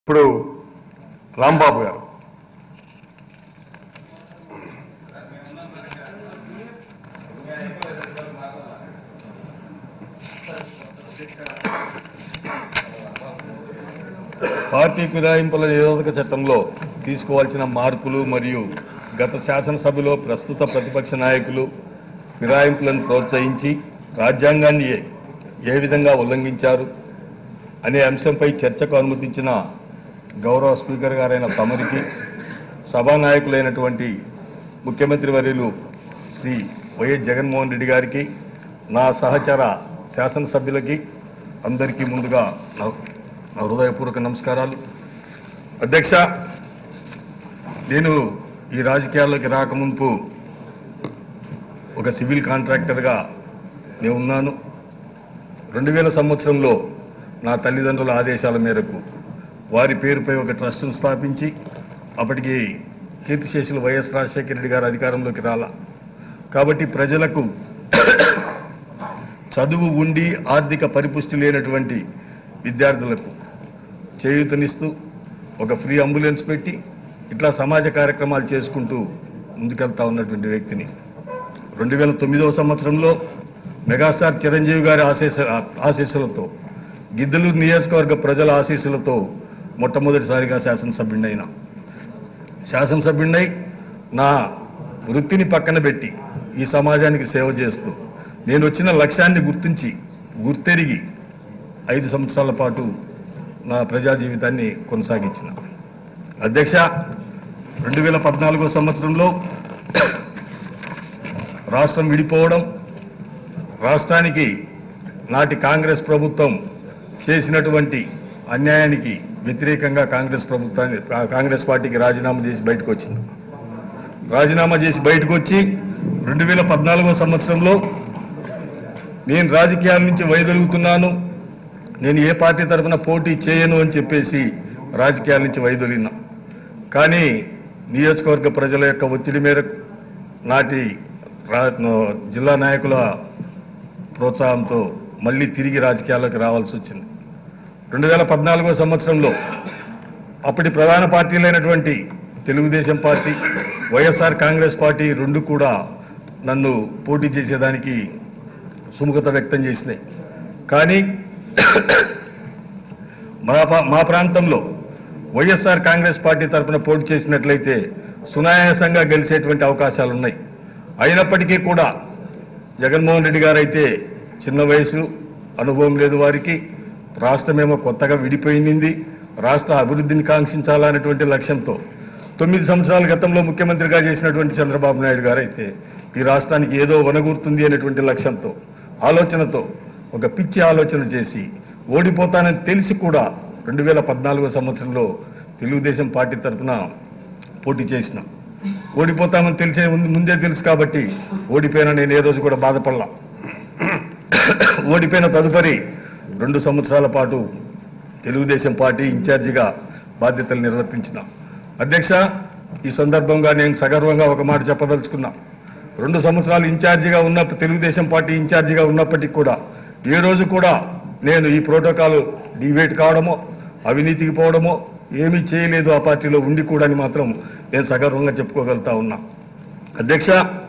ఇప్పుడు రాంబాబు గారు పార్టీ ఫిరాయింపుల నిరోధక చట్టంలో తీసుకోవాల్సిన మార్పులు మరియు గత శాసనసభలో ప్రస్తుత ప్రతిపక్ష నాయకులు ఫిరాయింపులను ప్రోత్సహించి రాజ్యాంగాన్ని ఏ- ఏ విధంగా ఉల్లంఘించారు అనే అంశంపై చర్చకు అనుమతించిన గౌరవ స్పీకర్ గారైన తమరికి సభానాయకులైనటువంటి ముఖ్యమంత్రి వర్యులు శ్రీ వైఎస్ జగన్మోహన్ రెడ్డి గారికి నా సహచర శాసనసభ్యులకి అందరికీ ముందుగా నా నా హృదయపూర్వక నమస్కారాలు అధ్యక్ష నేను ఈ రాజకీయాల్లోకి రాకముందు ఒక సివిల్ కాంట్రాక్టర్గా నేను ఉన్నాను రెండు వేల సంవత్సరంలో నా తల్లిదండ్రుల ఆదేశాల మేరకు వారి పేరుపై ఒక ట్రస్టును స్థాపించి అప్పటికి కీర్తిశేషులు వైఎస్ రాజశేఖర రెడ్డి గారు అధికారంలోకి రాల కాబట్టి ప్రజలకు చదువు ఉండి ఆర్థిక పరిపుష్టి లేనటువంటి విద్యార్థులకు చేయూతనిస్తూ ఒక ఫ్రీ అంబులెన్స్ పెట్టి ఇట్లా సమాజ కార్యక్రమాలు చేసుకుంటూ ముందుకెళ్తా ఉన్నటువంటి వ్యక్తిని రెండు వేల తొమ్మిదవ సంవత్సరంలో మెగాస్టార్ చిరంజీవి గారి ఆశీస్ ఆశీస్సులతో గిద్దలూరు నియోజకవర్గ ప్రజల ఆశీస్సులతో మొట్టమొదటిసారిగా శాసనసభ్యుడైన శాసనసభ్యుడినై నా వృత్తిని పక్కన పెట్టి ఈ సమాజానికి సేవ చేస్తూ నేను వచ్చిన లక్ష్యాన్ని గుర్తించి గుర్తెరిగి ఐదు సంవత్సరాల పాటు నా ప్రజా జీవితాన్ని కొనసాగించిన అధ్యక్ష రెండు వేల పద్నాలుగో సంవత్సరంలో రాష్ట్రం విడిపోవడం రాష్ట్రానికి నాటి కాంగ్రెస్ ప్రభుత్వం చేసినటువంటి అన్యాయానికి వ్యతిరేకంగా కాంగ్రెస్ ప్రభుత్వాన్ని కాంగ్రెస్ పార్టీకి రాజీనామా చేసి బయటకు వచ్చింది రాజీనామా చేసి బయటకు వచ్చి రెండు వేల పద్నాలుగో సంవత్సరంలో నేను రాజకీయాల నుంచి వైదొలుగుతున్నాను నేను ఏ పార్టీ తరఫున పోటీ చేయను అని చెప్పేసి రాజకీయాల నుంచి వైదొలిగినా కానీ నియోజకవర్గ ప్రజల యొక్క ఒత్తిడి మేరకు నాటి రా- జిల్లా నాయకుల ప్రోత్సాహంతో మళ్ళీ తిరిగి రాజకీయాల్లోకి రావాల్సి వచ్చింది రెండు వేల పద్నాలుగో సంవత్సరంలో అప్పటి ప్రధాన పార్టీలైనటువంటి Telugu Desam party YSR Congress party రెండు కూడా నన్ను పోటీ చేసేదానికి సుముఖత వ్యక్తం చేసినాయి కానీ మా పా- మా ప్రాంతంలో వైఎస్ఆర్ కాంగ్రెస్ పార్టీ తరఫున పోటీ చేసినట్లయితే సునాయాసంగా గెలిచేటువంటి అవకాశాలు ఉన్నాయి అయినప్పటికీ కూడా జగన్మోహన్ రెడ్డి గారు అయితే చిన్న వయసు అనుభవం లేదు వారికి రాష్ట్రమేమో కొత్తగా విడిపోయింది రాష్ట్ర అభివృద్ధిని కాంక్షించాలనేటువంటి లక్ష్యంతో తొమ్మిది సంవత్సరాల గతంలో ముఖ్యమంత్రిగా చేసినటువంటి చంద్రబాబు నాయుడు గారు అయితే ఈ రాష్ట్రానికి ఏదో వనగూరుతుంది అనేటువంటి లక్ష్యంతో ఆలోచనతో ఒక పిచ్చి ఆలోచన చేసి ఓడిపోతానని తెలిసి కూడా రెండు వేల పద్నాలుగో సంవత్సరంలో తెలుగుదేశం పార్టీ తరఫున పోటీ చేసినాం ఓడిపోతామని తెలిసే ముందు- ముందే తెలుసు కాబట్టి ఓడిపోయినా నేను ఏ రోజు కూడా బాధపడలా ఓడిపోయిన తదుపరి రెండు సంవత్సరాల పాటు తెలుగుదేశం పార్టీ ఇన్ఛార్జిగా బాధ్యతలు నిర్వర్తించిన అధ్యక్ష ఈ సందర్భంగా నేను సగర్వంగా ఒక మాట చెప్పదలుచుకున్నా రెండు సంవత్సరాలు ఇన్ఛార్జిగా ఉన్న తెలుగుదేశం పార్టీ ఇన్ఛార్జిగా ఉన్నప్పటికీ కూడా ఏ రోజు కూడా నేను ఈ ప్రోటోకాల్ డివేట్ కావడమో అవినీతికి పోవడమో ఏమీ చేయలేదు ఆ పార్టీలో ఉండి కూడా అని మాత్రం నేను సగర్వంగా చెప్పుకోగలుగుతా ఉన్నా అధ్యక్ష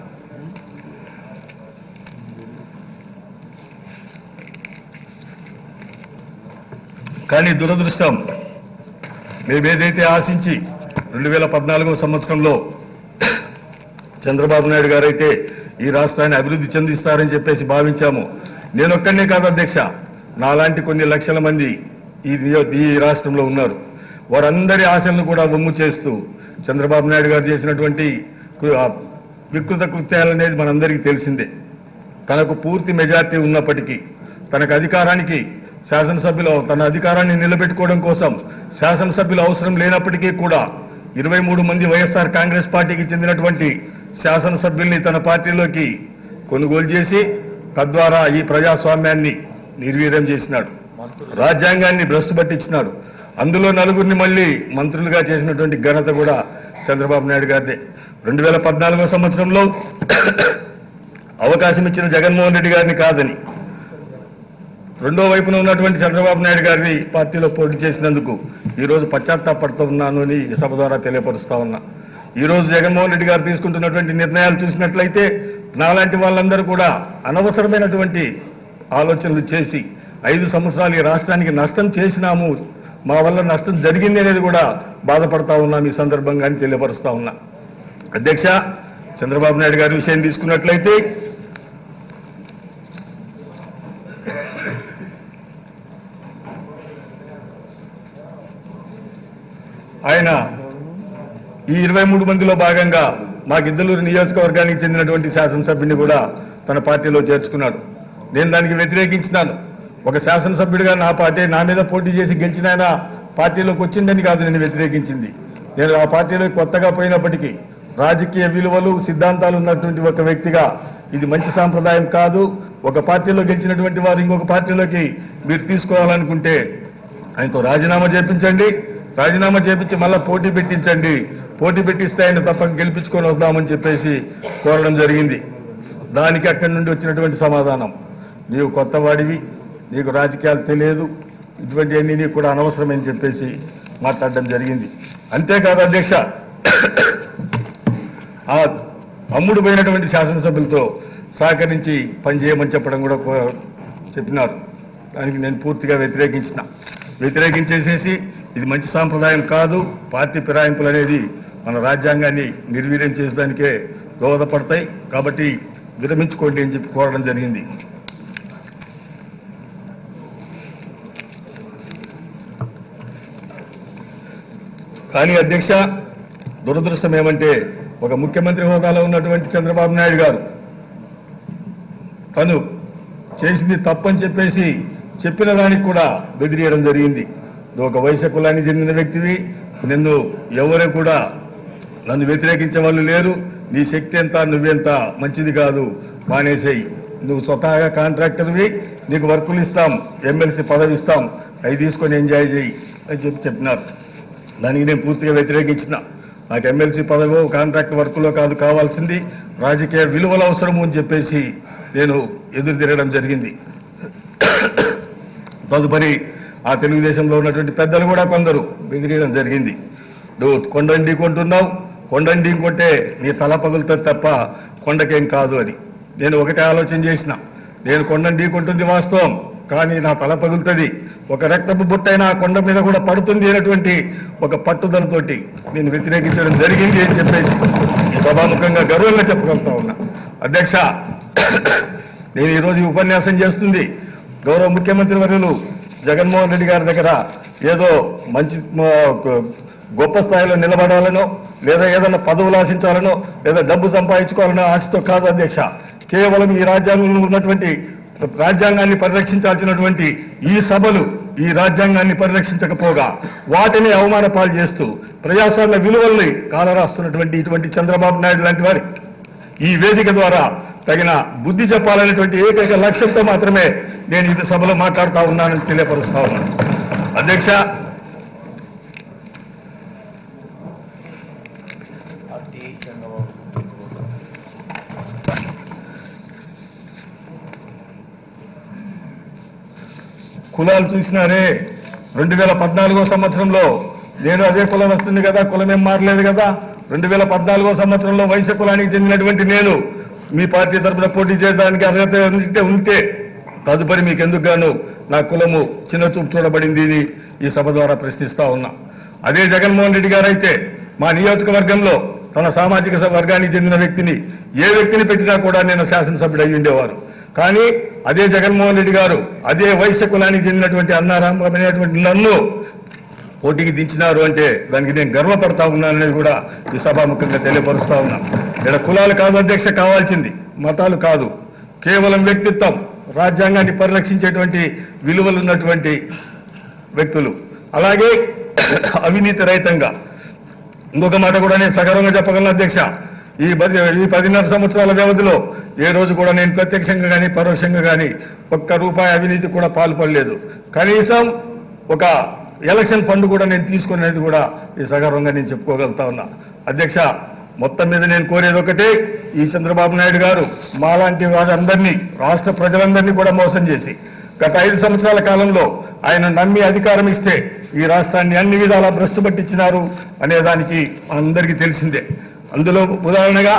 కానీ దురదృష్టం మేమేదైతే ఆశించి రెండు వేల పద్నాలుగో సంవత్సరంలో చంద్రబాబు నాయుడు గారైతే ఈ రాష్ట్రాన్ని అభివృద్ధి చెందిస్తారని చెప్పేసి భావించాము నేను ఒక్కనే కాదు అధ్యక్ష నాలాంటి కొన్ని లక్షల మంది ఈ నియో- ఈ రాష్ట్రంలో ఉన్నారు వారందరి ఆశలను కూడా వమ్ము చేస్తూ చంద్రబాబు నాయుడు గారు చేసినటువంటి కృ- ఆ వికృత కృత్యాలనేది మనందరికీ తెలిసిందే తనకు పూర్తి మెజార్టీ ఉన్నప్పటికీ తనకు అధికారానికి శాసనసభ్యులు తన అధికారాన్ని నిలబెట్టుకోవడం కోసం శాసనసభ్యులు అవసరం లేనప్పటికీ కూడా ఇరవై మూడు మంది వైఎస్ఆర్ కాంగ్రెస్ పార్టీకి చెందినటువంటి శాసనసభ్యుల్ని తన పార్టీలోకి కొనుగోలు చేసి తద్వారా ఈ ప్రజాస్వామ్యాన్ని నిర్వీర్యం చేసినాడు రాజ్యాంగాన్ని భ్రష్టు పట్టించినాడు అందులో నలుగురిని మళ్ళీ మంత్రులుగా చేసినటువంటి ఘనత కూడా చంద్రబాబు నాయుడు గారిదే రెండు వేల పద్నాలుగో సంవత్సరంలో అవకాశం ఇచ్చిన జగన్మోహన్ రెడ్డి గారిని కాదని రెండో వైపున ఉన్నటువంటి చంద్రబాబు నాయుడు గారిని పార్టీలో పోటీ చేసినందుకు ఈ రోజు పశ్చాత్తాపడుతూ ఉన్నాను అని ఈ సభ ద్వారా తెలియపరుస్తా ఉన్నా ఈ రోజు జగన్మోహన్ రెడ్డి గారు తీసుకుంటున్నటువంటి నిర్ణయాలు చూసినట్లయితే నాలాంటి వాళ్ళందరూ కూడా అనవసరమైనటువంటి ఆలోచనలు చేసి ఐదు సంవత్సరాలు ఈ రాష్ట్రానికి నష్టం చేసినాము మా వల్ల నష్టం జరిగింది అనేది కూడా బాధపడతా ఉన్నాం ఈ సందర్భంగా అని తెలియపరుస్తా ఉన్నా అధ్యక్ష చంద్రబాబు నాయుడు గారి విషయం తీసుకున్నట్లయితే ఆయన ఈ ఇరవై మూడు మందిలో భాగంగా మా గిద్దలూరు నియోజకవర్గానికి చెందినటువంటి శాసనసభ్యుని కూడా తన పార్టీలో చేర్చుకున్నాడు నేను దానికి వ్యతిరేకించినాను ఒక శాసనసభ్యుడిగా నా పార్టీ నా మీద పోటీ చేసి గెలిచిన ఆయన పార్టీలోకి వచ్చిందని కాదు నేను వ్యతిరేకించింది నేను ఆ పార్టీలో కొత్తగా పోయినప్పటికీ రాజకీయ విలువలు సిద్ధాంతాలు ఉన్నటువంటి ఒక వ్యక్తిగా ఇది మంచి సాంప్రదాయం కాదు ఒక పార్టీలో గెలిచినటువంటి వారు ఇంకొక పార్టీలోకి మీరు తీసుకోవాలనుకుంటే ఆయనతో రాజీనామా చేపించండి రాజీనామా చేపించి మళ్ళా పోటీ పెట్టించండి పోటీ పెట్టిస్తే ఆయన తప్పక గెలిపించుకొని వద్దామని చెప్పేసి కోరడం జరిగింది దానికి అక్కడి నుండి వచ్చినటువంటి సమాధానం నీవు కొత్త వాడివి నీకు రాజకీయాలు తెలియదు ఇటువంటివన్నీ నీకు కూడా అనవసరమని చెప్పేసి మాట్లాడడం జరిగింది అంతేకాదు అధ్యక్ష ఆ అమ్ముడు పోయినటువంటి శాసనసభ్యులతో సహకరించి పనిచేయమని చెప్పడం కూడా కో- చెప్పినారు దానికి నేను పూర్తిగా వ్యతిరేకించిన వ్యతిరేకించేసేసి ఇది మంచి సాంప్రదాయం కాదు పార్టీ ఫిరాయింపులు అనేది మన రాజ్యాంగాన్ని నిర్వీర్యం చేసడానికే దోహదపడతాయి కాబట్టి విరమించుకోండి అని చెప్పి కోరడం జరిగింది కానీ అధ్యక్ష దురదృష్టం ఏమంటే ఒక ముఖ్యమంత్రి హోదాలో ఉన్నటువంటి చంద్రబాబు నాయుడు గారు తను చేసింది తప్పని చెప్పేసి చెప్పిన దానికి కూడా బెదిరియడం జరిగింది నువ్వు ఒక వైశ్య కులానికి చెందిన వ్యక్తివి నిన్ను ఎవరు కూడా నన్ను వ్యతిరేకించే వాళ్ళు లేరు నీ శక్తి ఎంత నువ్వెంత మంచిది కాదు మానేసేయి నువ్వు స్వతహాగా కాంట్రాక్టర్వి నీకు వర్కులు ఇస్తాం ఎమ్మెల్సీ పదవి ఇస్తాం అవి తీసుకొని ఎంజాయ్ చేయి అని చెప్పి చెప్పినారు దానికి నేను పూర్తిగా వ్యతిరేకించిన నాకు ఎమ్మెల్సీ పదవో కాంట్రాక్ట్ వర్క్లో కాదు కావాల్సింది రాజకీయ విలువలు అవసరము అని చెప్పేసి నేను ఎదురు తిరగడం జరిగింది తదుపరి ఆ తెలుగుదేశంలో ఉన్నటువంటి పెద్దలు కూడా కొందరు బెదిరియడం జరిగింది నువ్వు కొండండి కొంటున్నావు కొండండి కొంటే నీ తల పగులుతుంది తప్ప కొండకేం కాదు అని నేను ఒకటే ఆలోచన చేసిన నేను కొండని కొంటుంది వాస్తవం కానీ నా తల పగులుతుంది ఒక రక్తపు బుట్టైన ఆ కొండ మీద కూడా పడుతుంది అనేటువంటి ఒక పట్టుదలతోటి నేను వ్యతిరేకించడం జరిగింది అని చెప్పేసి ఈ సభాముఖంగా గర్వంగా చెప్పగలుగుతా ఉన్నా అధ్యక్ష నేను ఈరోజు ఈ ఉపన్యాసం చేస్తుంది గౌరవ ముఖ్యమంత్రి వర్యులు జగన్మోహన్ రెడ్డి గారి దగ్గర ఏదో మంచి మ- గొప్ప స్థాయిలో నిలబడాలనో లేదా ఏదైనా పదవులు ఆశించాలనో లేదా డబ్బు సంపాదించుకోవాలనో ఆశతో కాదు అధ్యక్ష కేవలం ఈ రాజ్యాంగంలో ఉన్నటువంటి రాజ్యాంగాన్ని పరిరక్షించాల్సినటువంటి ఈ సభలు ఈ రాజ్యాంగాన్ని పరిరక్షించకపోగా వాటిని అవమాన పాలు చేస్తూ ప్రజాస్వామ్య విలువల్ని కాలరాస్తున్నటువంటి ఇటువంటి చంద్రబాబు నాయుడు లాంటి వారి ఈ వేదిక ద్వారా తగిన బుద్ధి చెప్పాలనేటువంటి ఏకైక లక్ష్యంతో మాత్రమే నేను ఇది సభలో మాట్లాడుతా ఉన్నానని తెలియపరుస్తా ఉన్నాను అధ్యక్ష కులాలు చూసినారే రెండు వేల పద్నాలుగో సంవత్సరంలో నేను అదే కులం వస్తుంది కదా కులమేం మారలేదు కదా రెండు వేల పద్నాలుగో సంవత్సరంలో వైశ్య కులానికి చెందినటువంటి నేను మీ పార్టీ తరఫున పోటీ చేయడానికి అర్హత ఉంటే ఉంటే తదుపరి మీకు ఎందుకు గాను నా కులము చిన్న చూపు చూడబడింది అని ఈ సభ ద్వారా ప్రశ్నిస్తా ఉన్నా అదే జగన్మోహన్ రెడ్డి గారు అయితే మా నియోజకవర్గంలో తన సామాజిక స- వర్గానికి చెందిన వ్యక్తిని ఏ వ్యక్తిని పెట్టినా కూడా నేను శాసనసభ్యుడు అయి ఉండేవారు కానీ అదే జగన్మోహన్ రెడ్డి గారు అదే వైశ్య కులానికి చెందినటువంటి అన్నారామ అనేటువంటి నన్ను పోటీకి దించినారు అంటే దానికి నేను గర్వపడతా ఉన్నాననేది కూడా ఈ సభాముఖంగా తెలియపరుస్తా ఉన్నా ఇక్కడ కులాలు కాదు అధ్యక్ష కావాల్సింది మతాలు కాదు కేవలం వ్యక్తిత్వం రాజ్యాంగాన్ని పరిరక్షించేటువంటి విలువలు ఉన్నటువంటి వ్యక్తులు అలాగే అవినీతి రహితంగా ఇంకొక మాట కూడా నేను సగర్వంగా చెప్పగలను అధ్యక్ష ఈ పది ఈ పదిన్నర సంవత్సరాల వ్యవధిలో ఏ రోజు కూడా నేను ప్రత్యక్షంగా కానీ పరోక్షంగా కానీ ఒక్క రూపాయి అవినీతి కూడా పాల్పడలేదు కనీసం ఒక ఎలక్షన్ ఫండ్ కూడా నేను తీసుకునేది కూడా ఈ సగర్వంగా నేను చెప్పుకోగలుగుతా ఉన్నా అధ్యక్ష మొత్తం మీద నేను కోరేది ఒకటే ఈ చంద్రబాబు నాయుడు గారు మాలాంటి వారందరినీ రాష్ట్ర ప్రజలందరినీ కూడా మోసం చేసి గత ఐదు సంవత్సరాల కాలంలో ఆయన నమ్మి అధికారం ఇస్తే ఈ రాష్ట్రాన్ని అన్ని విధాలా భ్రష్టు పట్టించినారు అనేదానికి అందరికీ తెలిసిందే అందులో ఉదాహరణగా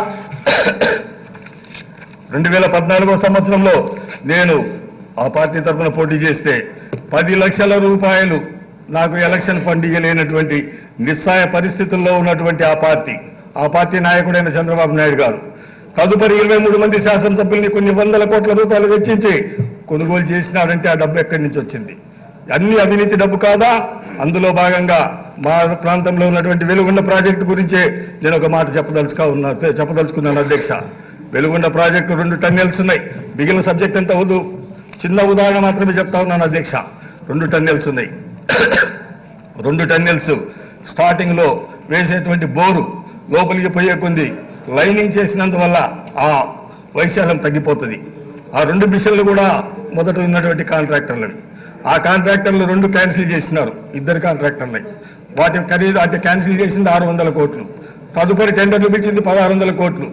రెండు వేల పద్నాలుగో సంవత్సరంలో నేను ఆ పార్టీ తరఫున పోటీ చేస్తే పది లక్షల రూపాయలు నాకు ఎలక్షన్ ఫండ్ ఇవ్వలేనటువంటి నిస్సాయ పరిస్థితుల్లో ఉన్నటువంటి ఆ పార్టీ ఆ పార్టీ నాయకుడైన చంద్రబాబు నాయుడు గారు తదుపరి ఇరవై మూడు మంది శాసనసభ్యుల్ని కొన్ని వందల కోట్ల రూపాయలు వెచ్చించి కొనుగోలు చేసినారంటే ఆ డబ్బు ఎక్కడి నుంచి వచ్చింది అన్ని అవినీతి డబ్బు కాదా అందులో భాగంగా మా ప్రాంతంలో ఉన్నటువంటి వెలుగుండ ప్రాజెక్టు గురించే నేను ఒక మాట చెప్పదలుచుకా ఉన్నా చెప్పదలుచుకున్నాను అధ్యక్ష వెలుగుండ ప్రాజెక్టు రెండు టన్నెల్స్ ఉన్నాయి మిగిలిన సబ్జెక్ట్ అంతా వద్దు చిన్న ఉదాహరణ మాత్రమే చెప్తా ఉన్నాను అధ్యక్ష రెండు టన్నెల్స్ ఉన్నాయి రెండు టన్నెల్స్ స్టార్టింగ్ లో వేసేటువంటి బోరు లోపలికి పోయే కొంది లైనింగ్ చేసినందువల్ల ఆ వైశాల్యం తగ్గిపోతుంది ఆ రెండు మిషన్లు కూడా మొదట ఉన్నటువంటి కాంట్రాక్టర్లని ఆ కాంట్రాక్టర్లు రెండు క్యాన్సిల్ చేసినారు ఇద్దరు కాంట్రాక్టర్లని వాటి ఖరీదు అంటే క్యాన్సిల్ చేసింది ఆరు వందల కోట్లు తదుపరి టెండర్లు పిలిచింది పదహారు వందల కోట్లు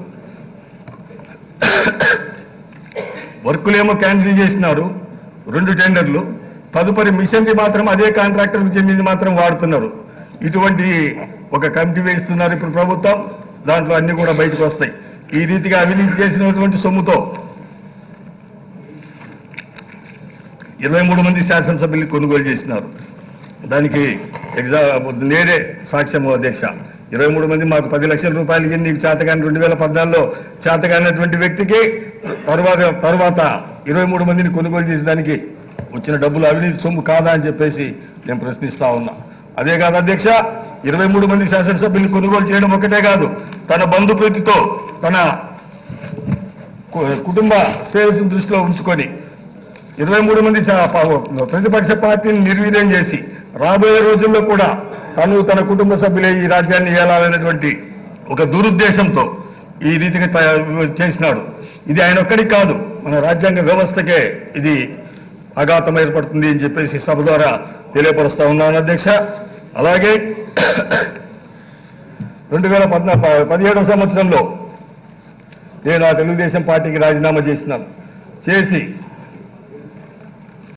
వర్కులేమో క్యాన్సిల్ చేసినారు రెండు టెండర్లు తదుపరి మిషనరీ మాత్రం అదే కాంట్రాక్టర్కి చెందింది మాత్రం వాడుతున్నారు ఇటువంటి ఒక కమిటీ వేస్తున్నారు ఇప్పుడు ప్రభుత్వం దాంట్లో అన్ని కూడా బయటకు వస్తాయి ఈ రీతిగా అవినీతి చేసినటువంటి సొమ్ముతో ఇరవై మూడు మంది శాసనసభ్యులు కొనుగోలు చేసినారు దానికి ఎగ్జా నేరే సాక్ష్యము అధ్యక్ష ఇరవై మూడు మంది మాకు పది లక్షల రూపాయలు ఇయ్యి నీకు చేతగాని రెండు వేల పద్నాలుగులో చేతగానటువంటి వ్యక్తికి తర్వాత తర్వాత ఇరవై మూడు మందిని కొనుగోలు చేసేదానికి వచ్చిన డబ్బులు అవినీతి సొమ్ము కాదా అని చెప్పేసి నేను ప్రశ్నిస్తా ఉన్నా అదే కాదు అధ్యక్ష ఇరవై మూడు మంది శాసనసభ్యుల్ని కొనుగోలు చేయడం ఒకటే కాదు తన బంధుప్రీతితో తన కు- కుటుంబ శ్రేయస్సును దృష్టిలో ఉంచుకొని ఇరవై మూడు మంది చా- ప- ప్రతిపక్ష పార్టీని నిర్వీర్యం చేసి రాబోయే రోజుల్లో కూడా తను తన కుటుంబ సభ్యులే ఈ రాజ్యాన్ని ఏలాలనేటువంటి ఒక దురుద్దేశంతో ఈ రీతిగా తయ- చేసినాడు ఇది ఆయన ఒక్కడికి కాదు మన రాజ్యాంగ వ్యవస్థకే ఇది అఘాతం ఏర్పడుతుంది అని చెప్పేసి సభ ద్వారా తెలియపరుస్తా ఉన్నాను అధ్యక్ష అలాగే రెండు వేల పద్నా పదిహేడవ సంవత్సరంలో నేను ఆ తెలుగుదేశం పార్టీకి రాజీనామా చేసినాను చేసి